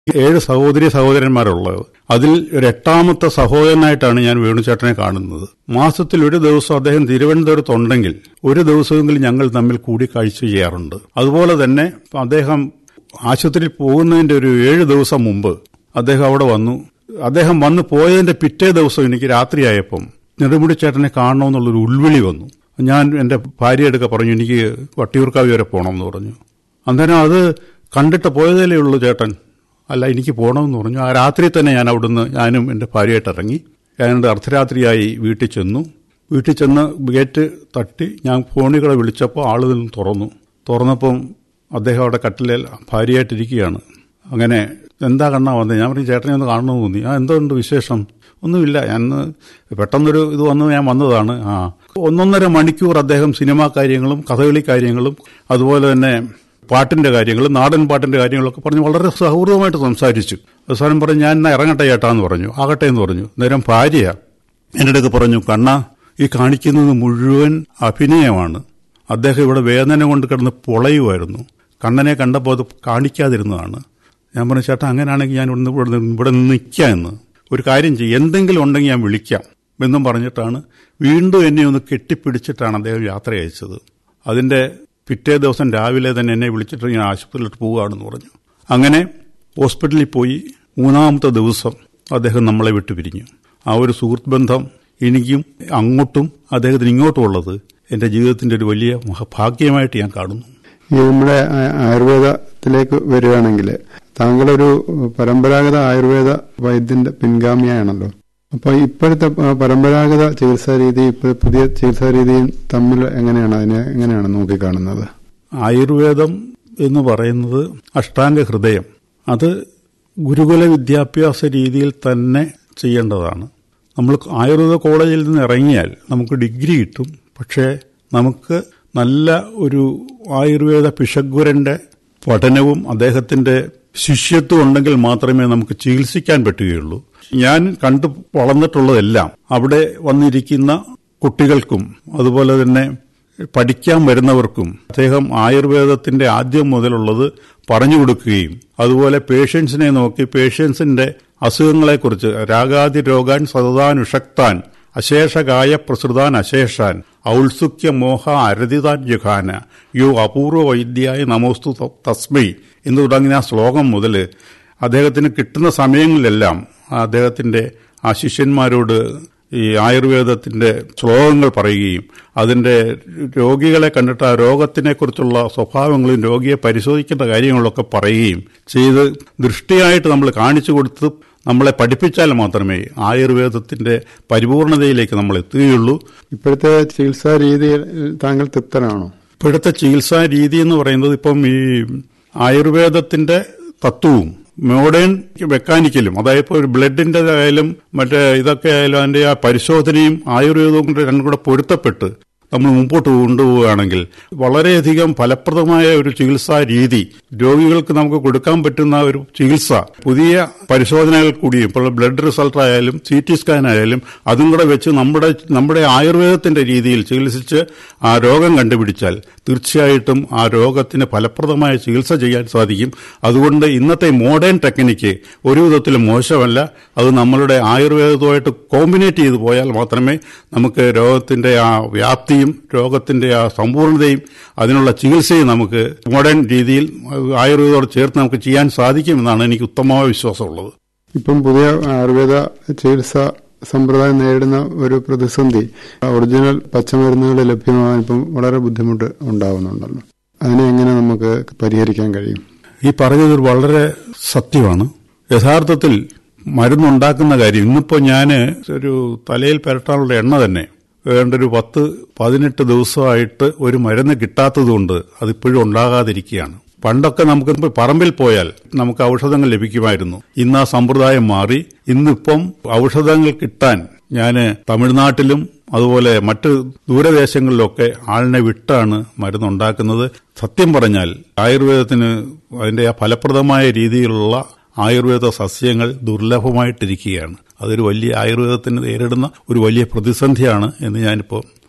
ഏഴ് സഹോദരി സഹോദരന്മാരുള്ളത് അതിൽ ഒരു എട്ടാമത്തെ സഹോദരനായിട്ടാണ് ഞാൻ വേണുചേട്ടനെ കാണുന്നത് മാസത്തിൽ ഒരു ദിവസം അദ്ദേഹം തിരുവനന്തപുരത്തുണ്ടെങ്കിൽ ഒരു ദിവസമെങ്കിലും ഞങ്ങൾ തമ്മിൽ കൂടിക്കാഴ്ച ചെയ്യാറുണ്ട് അതുപോലെ തന്നെ അദ്ദേഹം ആശുപത്രിയിൽ പോകുന്നതിന്റെ ഒരു ഏഴ് ദിവസം മുമ്പ് അദ്ദേഹം അവിടെ വന്നു അദ്ദേഹം വന്നു പോയതിന്റെ പിറ്റേ ദിവസം എനിക്ക് രാത്രിയായപ്പം നെടുമുടി ചേട്ടനെ കാണണമെന്നുള്ളൊരു ഉൾവിളി വന്നു ഞാൻ എന്റെ ഭാര്യയെടുക്ക പറഞ്ഞു എനിക്ക് വട്ടിയൂർക്കാവ് വരെ പോകണമെന്ന് പറഞ്ഞു അന്നേരം അത് കണ്ടിട്ട് പോയതല്ലേ ഉള്ളൂ ചേട്ടൻ അല്ല എനിക്ക് പോകണമെന്ന് പറഞ്ഞു ആ രാത്രി തന്നെ ഞാൻ അവിടുന്ന് ഞാനും എൻ്റെ ഭാര്യയായിട്ട് ഇറങ്ങി ഞാൻ അർദ്ധരാത്രിയായി വീട്ടിൽ ചെന്നു വീട്ടിൽ ചെന്ന് ഗേറ്റ് തട്ടി ഞാൻ ഫോണുകളെ വിളിച്ചപ്പോൾ ആള് നിന്ന് തുറന്നു തുറന്നപ്പം അദ്ദേഹം അവിടെ കട്ടിലേൽ ഭാര്യയായിട്ടിരിക്കുകയാണ് അങ്ങനെ എന്താ കണ്ണാ വന്നത് ഞാൻ പറഞ്ഞു ചേട്ടനെ ഒന്ന് കാണണമെന്ന് തോന്നി ആ എന്തുകൊണ്ട് വിശേഷം ഒന്നുമില്ല ഞാൻ പെട്ടെന്നൊരു ഇത് വന്ന് ഞാൻ വന്നതാണ് ആ ഒന്നൊന്നര മണിക്കൂർ അദ്ദേഹം സിനിമാ കാര്യങ്ങളും കഥകളി കാര്യങ്ങളും അതുപോലെ തന്നെ പാട്ടിന്റെ കാര്യങ്ങളും നാടൻ പാട്ടിന്റെ കാര്യങ്ങളൊക്കെ പറഞ്ഞ് വളരെ സൗഹൃദമായിട്ട് സംസാരിച്ചു അവസാനം പറഞ്ഞു ഞാൻ എന്നാ ഇറങ്ങട്ടെ ചേട്ടാന്ന് പറഞ്ഞു ആകട്ടെ എന്ന് പറഞ്ഞു നേരം ഭാര്യ എൻ്റെ അടുത്ത് പറഞ്ഞു കണ്ണ ഈ കാണിക്കുന്നത് മുഴുവൻ അഭിനയമാണ് അദ്ദേഹം ഇവിടെ വേദന കൊണ്ട് കിടന്ന് പൊളയുമായിരുന്നു കണ്ണനെ കണ്ടപ്പോൾ അത് കാണിക്കാതിരുന്നതാണ് ഞാൻ പറഞ്ഞു ചേട്ടാ അങ്ങനെയാണെങ്കിൽ ഞാൻ ഇവിടെ ഇവിടെ ഇവിടെ നിൽക്കാം എന്ന് ഒരു കാര്യം ചെയ്യും എന്തെങ്കിലും ഉണ്ടെങ്കിൽ ഞാൻ വിളിക്കാം എന്നും പറഞ്ഞിട്ടാണ് വീണ്ടും എന്നെ ഒന്ന് കെട്ടിപ്പിടിച്ചിട്ടാണ് അദ്ദേഹം യാത്ര അയച്ചത് അതിന്റെ പിറ്റേ ദിവസം രാവിലെ തന്നെ എന്നെ വിളിച്ചിട്ട് ഞാൻ ആശുപത്രിയിലോട്ട് പോവുകയാണെന്ന് പറഞ്ഞു അങ്ങനെ ഹോസ്പിറ്റലിൽ പോയി മൂന്നാമത്തെ ദിവസം അദ്ദേഹം നമ്മളെ വിട്ടു പിരിഞ്ഞു ആ ഒരു സുഹൃത്ത് ബന്ധം എനിക്കും അങ്ങോട്ടും അദ്ദേഹത്തിന് ഇങ്ങോട്ടും ഉള്ളത് എന്റെ ജീവിതത്തിന്റെ ഒരു വലിയ ഭാഗ്യമായിട്ട് ഞാൻ കാണുന്നു ഈ നമ്മുടെ ആ- ആയുർവേദത്തിലേക്ക് വരികയാണെങ്കിൽ താങ്കളൊരു പരമ്പരാഗത ആയുർവേദ വൈദ്യന്റെ പിൻഗാമിയാണല്ലോ അപ്പൊ ഇപ്പോഴത്തെ പ- പരമ്പരാഗത ചികിത്സാ രീതി ഇപ്പോൾ പുതിയ ചികിത്സാ രീതിയും തമ്മിൽ എങ്ങനെയാണ് അതിനെ എങ്ങനെയാണ് നോക്കിക്കാണുന്നത് ആയുർവേദം എന്ന് പറയുന്നത് അഷ്ടാംഗ ഹൃദയം അത് ഗുരുകുല വിദ്യാഭ്യാസ രീതിയിൽ തന്നെ ചെയ്യേണ്ടതാണ് നമ്മൾ ആയുർവേദ കോളേജിൽ നിന്ന് ഇറങ്ങിയാൽ നമുക്ക് ഡിഗ്രി കിട്ടും പക്ഷേ നമുക്ക് നല്ല ഒരു ആയുർവേദ പിശഗ്വരന്റെ പഠനവും അദ്ദേഹത്തിന്റെ ശിഷ്യത്വം ഉണ്ടെങ്കിൽ മാത്രമേ നമുക്ക് ചികിത്സിക്കാൻ പറ്റുകയുള്ളൂ ഞാൻ കണ്ടു വളർന്നിട്ടുള്ളതെല്ലാം അവിടെ വന്നിരിക്കുന്ന കുട്ടികൾക്കും അതുപോലെ തന്നെ പഠിക്കാൻ വരുന്നവർക്കും അദ്ദേഹം ആയുർവേദത്തിന്റെ ആദ്യം മുതലുള്ളത് പറഞ്ഞു കൊടുക്കുകയും അതുപോലെ പേഷ്യൻസിനെ നോക്കി പേഷ്യൻസിന്റെ അസുഖങ്ങളെക്കുറിച്ച് രാഗാതി രോഗാൻ സതതാനുഷക്താൻ അശേഷകായ പ്രസൃതാൻ അശേഷാൻ ഔത്സുക്യ മോഹ അരതിതാൻ ജുഖാന യോ അപൂർവ വൈദ്യായ നമോസ്തു ത- തസ്മൈ എന്ന് തുടങ്ങിയ ആ ശ്ലോകം മുതൽ അദ്ദേഹത്തിന് കിട്ടുന്ന സമയങ്ങളിലെല്ലാം അദ്ദേഹത്തിന്റെ ആ ശിഷ്യന്മാരോട് ഈ ആയുർവേദത്തിന്റെ ശ്ലോകങ്ങൾ പറയുകയും അതിന്റെ രോഗികളെ കണ്ടിട്ട് ആ രോഗത്തിനെ കുറിച്ചുള്ള സ്വഭാവങ്ങളും രോഗിയെ പരിശോധിക്കേണ്ട കാര്യങ്ങളൊക്കെ പറയുകയും ചെയ്ത് ദൃഷ്ടിയായിട്ട് നമ്മൾ കാണിച്ചു കൊടുത്ത് നമ്മളെ പഠിപ്പിച്ചാൽ മാത്രമേ ആയുർവേദത്തിന്റെ പരിപൂർണതയിലേക്ക് നമ്മൾ എത്തുകയുള്ളൂ ഇപ്പോഴത്തെ ചികിത്സാ രീതിയിൽ താങ്കൾ തൃപ്തനാണോ ഇപ്പോഴത്തെ ചികിത്സാ രീതി എന്ന് പറയുന്നത് ഇപ്പം ഈ ആയുർവേദത്തിന്റെ തത്വവും മോഡേൺ മെക്കാനിക്കലും അതായത് ഇപ്പോൾ ഒരു ബ്ലഡിന്റെ ആയാലും മറ്റേ ഇതൊക്കെ ആയാലും അതിന്റെ ആ പരിശോധനയും ആയുർവേദവും കൂടെ രണ്ടും കൂടെ പൊരുത്തപ്പെട്ട് നമ്മൾ മുമ്പോട്ട് കൊണ്ടുപോവുകയാണെങ്കിൽ വളരെയധികം ഫലപ്രദമായ ഒരു ചികിത്സാ രീതി രോഗികൾക്ക് നമുക്ക് കൊടുക്കാൻ പറ്റുന്ന ഒരു ചികിത്സ പുതിയ പരിശോധനകൾ കൂടി ഇപ്പോൾ ബ്ലഡ് റിസൾട്ട് ആയാലും സി ടി സ്കാൻ ആയാലും അതും കൂടെ വെച്ച് നമ്മുടെ നമ്മുടെ ആയുർവേദത്തിന്റെ രീതിയിൽ ചികിത്സിച്ച് ആ രോഗം കണ്ടുപിടിച്ചാൽ തീർച്ചയായിട്ടും ആ രോഗത്തിന് ഫലപ്രദമായ ചികിത്സ ചെയ്യാൻ സാധിക്കും അതുകൊണ്ട് ഇന്നത്തെ മോഡേൺ ടെക്നിക്ക് ഒരു വിധത്തിലും മോശമല്ല അത് നമ്മളുടെ ആയുർവേദവുമായിട്ട് കോമ്പിനേറ്റ് ചെയ്തു പോയാൽ മാത്രമേ നമുക്ക് രോഗത്തിന്റെ ആ വ്യാപ്തിയും രോഗത്തിന്റെ ആ സമ്പൂർണതയും അതിനുള്ള ചികിത്സയും നമുക്ക് മോഡേൺ രീതിയിൽ ആയുർവേദത്തോട് ചേർത്ത് നമുക്ക് ചെയ്യാൻ സാധിക്കുമെന്നാണ് എനിക്ക് ഉത്തമമായ വിശ്വാസമുള്ളത് ഇപ്പം പുതിയ ആയുർവേദ ചികിത്സാ സമ്പ്രദായം നേരിടുന്ന ഒരു പ്രതിസന്ധി ഒറിജിനൽ പച്ചമരുന്നുകൾ ലഭ്യമാകാൻ ഇപ്പം വളരെ ബുദ്ധിമുട്ട് ഉണ്ടാവുന്നുണ്ടല്ലോ അതിനെ എങ്ങനെ നമുക്ക് പരിഹരിക്കാൻ കഴിയും ഈ പറഞ്ഞത് ഒരു വളരെ സത്യമാണ് യഥാർത്ഥത്തിൽ മരുന്നുണ്ടാക്കുന്ന കാര്യം ഇന്നിപ്പോ ഞാൻ ഒരു തലയിൽ പുരട്ടാനുള്ള എണ്ണ തന്നെ വേണ്ട ഒരു പത്ത് പതിനെട്ട് ദിവസമായിട്ട് ഒരു മരുന്ന് കിട്ടാത്തതുകൊണ്ട് അതിപ്പോഴും ഉണ്ടാകാതിരിക്കുകയാണ് പണ്ടൊക്കെ നമുക്ക് ഇപ്പൊ പറമ്പിൽ പോയാൽ നമുക്ക് ഔഷധങ്ങൾ ലഭിക്കുമായിരുന്നു ഇന്ന് ആ സമ്പ്രദായം മാറി ഇന്നിപ്പം ഔഷധങ്ങൾ കിട്ടാൻ ഞാൻ തമിഴ്നാട്ടിലും അതുപോലെ മറ്റ് ദൂരദേശങ്ങളിലൊക്കെ ആളിനെ വിട്ടാണ് മരുന്നുണ്ടാക്കുന്നത് സത്യം പറഞ്ഞാൽ ആയുർവേദത്തിന് അതിന്റെ ആ ഫലപ്രദമായ രീതിയിലുള്ള ആയുർവേദ സസ്യങ്ങൾ ദുർലഭമായിട്ടിരിക്കുകയാണ് അതൊരു വലിയ ആയുർവേദത്തിന് നേരിടുന്ന ഒരു വലിയ പ്രതിസന്ധിയാണ് എന്ന് ഞാനിപ്പോൾ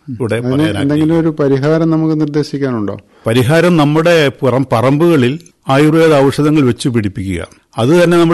ഇവിടെ അതിന് പറയാൻ എന്തെങ്കിലും ഒരു പരിഹാരം നമുക്ക് നിർദ്ദേശിക്കാനുണ്ടോ പരിഹാരം നമ്മുടെ പുറം പറമ്പുകളിൽ ആയുർവേദ ഔഷധങ്ങൾ വെച്ച് പിടിപ്പിക്കുക അത് തന്നെ നമ്മൾ